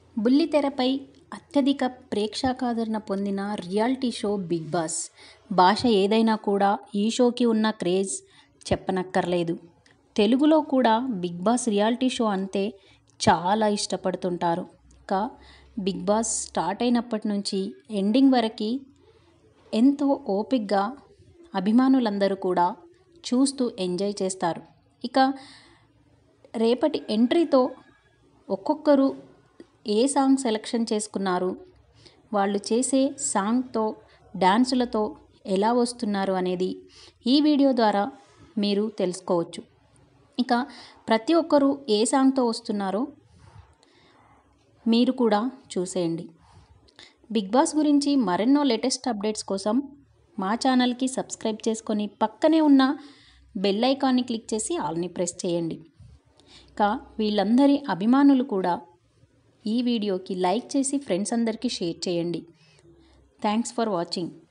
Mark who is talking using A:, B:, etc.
A: బుల్లితెరపై అత్యధిక ప్రేక్షకాదరణ పొందిన reality show big boss భాష ఏదైనా కూడా ఈ షోకి ఉన్న క్రేజ్ చెప్పనక్కర్లేదు తెలుగులో కూడా బిగ్ బాస్ రియాలిటీ షో అంటే చాలా ఇష్టపడుతుంటారు ఇక బిగ్ బాస్ స్టార్ట్ అయినప్పటి నుంచి ఎండింగ్ వరకు ఎంతో ఓపికగా అభిమానులందరూ కూడా చూస్తూ ఎంజాయ్ చేస్తారు ఇక రేపటి ఎంట్రీతో ఒక్కొక్కరు ఏ సాంగ్ సెలెక్షన్ చేసుకున్నారు వాళ్ళు చేసే సాంగ్తో డ్యాన్సులతో ఎలా వస్తున్నారు అనేది ఈ వీడియో ద్వారా మీరు తెలుసుకోవచ్చు ఇక ప్రతి ఒక్కరూ ఏ సాంగ్తో వస్తున్నారో మీరు కూడా చూసేయండి బిగ్ బాస్ గురించి మరెన్నో లేటెస్ట్ అప్డేట్స్ కోసం మా ఛానల్కి సబ్స్క్రైబ్ చేసుకొని పక్కనే ఉన్న బెల్ ఐకాన్ని క్లిక్ చేసి ఆల్ని ప్రెస్ చేయండి ఇక వీళ్ళందరి అభిమానులు కూడా ఈ వీడియోకి లైక్ చేసి ఫ్రెండ్స్ అందరికీ షేర్ చేయండి థ్యాంక్స్ ఫర్ వాచింగ్